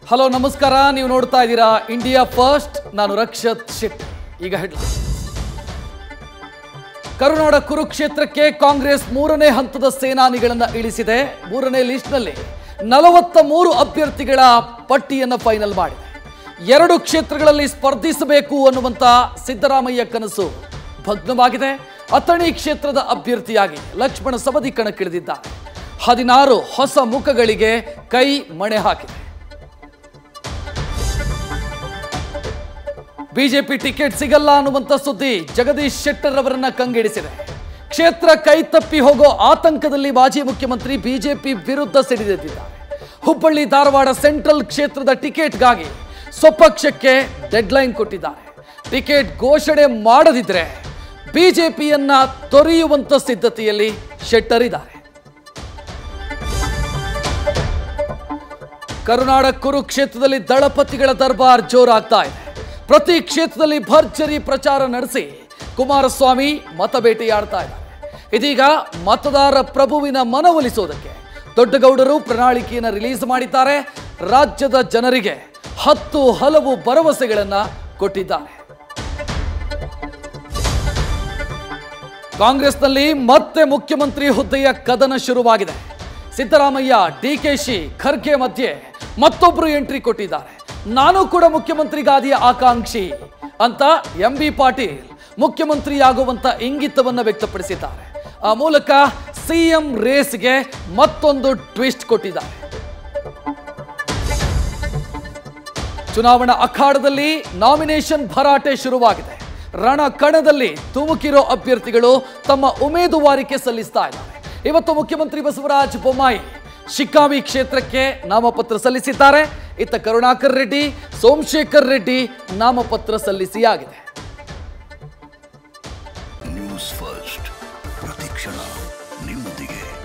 hello ನಮಸ್ಕಾರ ನೀವು ನೋಡ್ತಾ ಇದ್ದೀರಾ ಇಂಡಿಯಾ ಫಸ್ಟ್ ನಾನು ರಕ್ಷತ್ ಶೆಟ್ಟಿ ಈಗ ಹೆಡ್ಲೈನ್ ಕರುನಾಡ ಕುರುಕ್ಷೇತ್ರಕ್ಕೆ ಕಾಂಗ್ರೆಸ್ ಮೂರನೇ ಹಂತದ ಸೇನಾನಿಗಳನ್ನ ಇಳಿಸಿದೆ ಮೂರನೇ ಲಿಸ್ಟ್ನಲ್ಲಿ ನಲವತ್ತ ಮೂರು ಅಭ್ಯರ್ಥಿಗಳ ಪಟ್ಟಿಯನ್ನು ಫೈನಲ್ ಮಾಡಿದೆ ಎರಡು ಕ್ಷೇತ್ರಗಳಲ್ಲಿ ಸ್ಪರ್ಧಿಸಬೇಕು ಅನ್ನುವಂತ ಸಿದ್ದರಾಮಯ್ಯ ಕನಸು ಭಗ್ನವಾಗಿದೆ ಅಥಣಿ ಕ್ಷೇತ್ರದ ಅಭ್ಯರ್ಥಿಯಾಗಿ ಲಕ್ಷ್ಮಣ ಸವದಿ ಕಣಕ್ಕಿಳಿದಿದ್ದಾರೆ ಹದಿನಾರು ಹೊಸ ಮುಖಗಳಿಗೆ ಕೈ ಮಣೆ ಹಾಕಿದೆ ಬಿಜೆಪಿ ಟಿಕೆಟ್ ಸಿಗಲ್ಲ ಅನ್ನುವಂತ ಸುದ್ದಿ ಜಗದೀಶ್ ಶೆಟ್ಟರ್ ಅವರನ್ನ ಕಂಗೆಡಿಸಿದೆ ಕ್ಷೇತ್ರ ಕೈ ತಪ್ಪಿ ಹೋಗೋ ಆತಂಕದಲ್ಲಿ ಮಾಜಿ ಮುಖ್ಯಮಂತ್ರಿ ಬಿಜೆಪಿ ವಿರುದ್ಧ ಸಿಡಿದೆದ್ದಿದ್ದಾರೆ ಹುಬ್ಬಳ್ಳಿ ಧಾರವಾಡ ಸೆಂಟ್ರಲ್ ಕ್ಷೇತ್ರದ ಟಿಕೆಟ್ಗಾಗಿ ಸ್ವಪಕ್ಷಕ್ಕೆ ಡೆಡ್ಲೈನ್ ಕೊಟ್ಟಿದ್ದಾರೆ ಟಿಕೆಟ್ ಘೋಷಣೆ ಮಾಡದಿದ್ರೆ ಬಿಜೆಪಿಯನ್ನ ತೊರೆಯುವಂತ ಸಿದ್ಧತೆಯಲ್ಲಿ ಶೆಟ್ಟರ್ ಇದ್ದಾರೆ ಕರುನಾಡ ಕುರುಕ್ಷೇತ್ರದಲ್ಲಿ ದಳಪತಿಗಳ ದರ್ಬಾರ್ ಜೋರಾಗ್ತಾ ಇದೆ ಪ್ರತಿ ಕ್ಷೇತ್ರದಲ್ಲಿ ಭರ್ಜರಿ ಪ್ರಚಾರ ನಡೆಸಿ ಕುಮಾರಸ್ವಾಮಿ ಮತಬೇಟೆಯಾಡ್ತಾ ಇದ್ದಾರೆ ಇದೀಗ ಮತದಾರ ಪ್ರಭುವಿನ ಮನವೊಲಿಸೋದಕ್ಕೆ ದೊಡ್ಡಗೌಡರು ಪ್ರಣಾಳಿಕೆಯನ್ನು ರಿಲೀಸ್ ಮಾಡಿದ್ದಾರೆ ರಾಜ್ಯದ ಜನರಿಗೆ ಹತ್ತು ಹಲವು ಭರವಸೆಗಳನ್ನ ಕೊಟ್ಟಿದ್ದಾರೆ ಕಾಂಗ್ರೆಸ್ನಲ್ಲಿ ಮತ್ತೆ ಮುಖ್ಯಮಂತ್ರಿ ಹುದ್ದೆಯ ಕದನ ಶುರುವಾಗಿದೆ ಸಿದ್ದರಾಮಯ್ಯ ಡಿಕೆಶಿ ಖರ್ಗೆ ಮಧ್ಯೆ ಮತ್ತೊಬ್ಬರು ಎಂಟ್ರಿ ಕೊಟ್ಟಿದ್ದಾರೆ ನಾನು ಕೂಡ ಮುಖ್ಯಮಂತ್ರಿ ಗಾದಿಯ ಆಕಾಂಕ್ಷಿ ಅಂತ ಎಂ ಬಿ ಪಾಟೀಲ್ ಮುಖ್ಯಮಂತ್ರಿಯಾಗುವಂತ ಇಂಗಿತವನ್ನ ವ್ಯಕ್ತಪಡಿಸಿದ್ದಾರೆ ಆ ಮೂಲಕ ಸಿಎಂ ರೇಸ್ಗೆ ಮತ್ತೊಂದು ಟ್ವಿಸ್ಟ್ ಕೊಟ್ಟಿದ್ದಾರೆ ಚುನಾವಣಾ ಅಖಾಡದಲ್ಲಿ ನಾಮಿನೇಷನ್ ಭರಾಟೆ ಶುರುವಾಗಿದೆ ರಣ ಕಣದಲ್ಲಿ ತುಮುಕಿರೋ ಅಭ್ಯರ್ಥಿಗಳು ತಮ್ಮ ಉಮೇದುವಾರಿಕೆ ಸಲ್ಲಿಸ್ತಾ ಇದ್ದಾರೆ ಇವತ್ತು ಮುಖ್ಯಮಂತ್ರಿ ಬಸವರಾಜ ಬೊಮ್ಮಾಯಿ ಶಿಗ್ಗಾವಿ ಕ್ಷೇತ್ರಕ್ಕೆ ನಾಮಪತ್ರ ಸಲ್ಲಿಸಿದ್ದಾರೆ ಇತ್ತ ಕರುಣಾಕರ್ ರೆಡ್ಡಿ ಸೋಮಶೇಖರ್ ರೆಡ್ಡಿ ನಾಮಪತ್ರ ಸಲ್ಲಿಸಿಯಾಗಿದೆ ನ್ಯೂಸ್ ಫಸ್ಟ್ ಪ್ರತಿಕ್ಷಣ ನಿಮ್ಮೊಂದಿಗೆ